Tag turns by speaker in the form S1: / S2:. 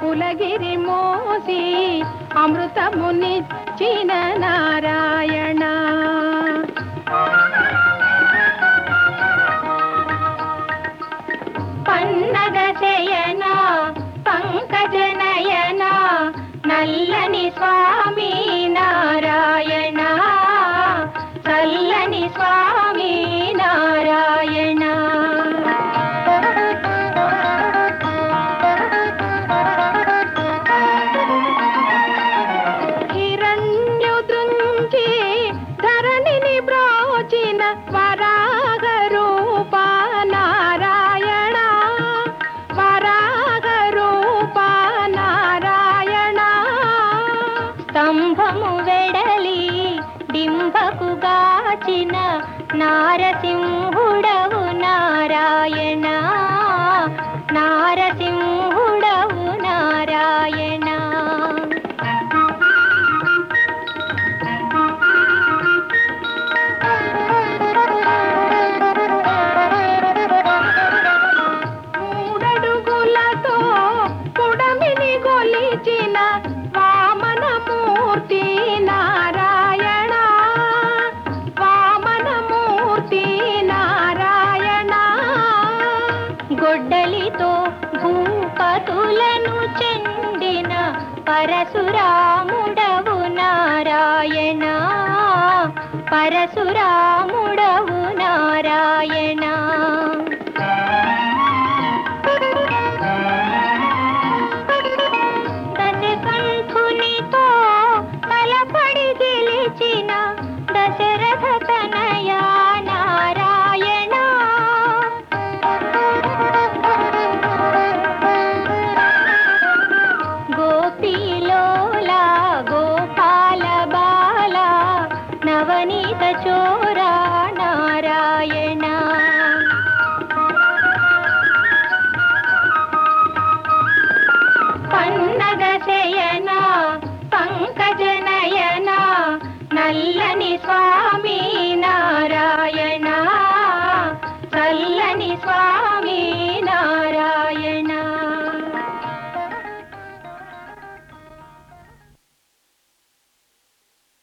S1: కులగిరి మోసి అమృతమునిచ్చిన నారాయణ పన్నగ శయన పంకజ నయన నల్లని స్వామి నారాయణ చల్లని స్వామి నారాయణ హిరణ్యుదృంచి ధరణిని బ్రోచిన వరాగ రూప నారాయణ వరాగ రూప నారాయణ స్తంభము వెడలి డింబకు గాచిన నారసింహుడవు నారాయణ నారసింహుడవు నారాయణ మూడడుగులతో పుడమిని గొలిచిన వామనమూర్తి నారాయణ వామనమూర్తి నారాయణ గొడ్డలితో భూపతులను చెండిన పరశురాముడవు నారాయణ పరశురాముడవు నారాయణ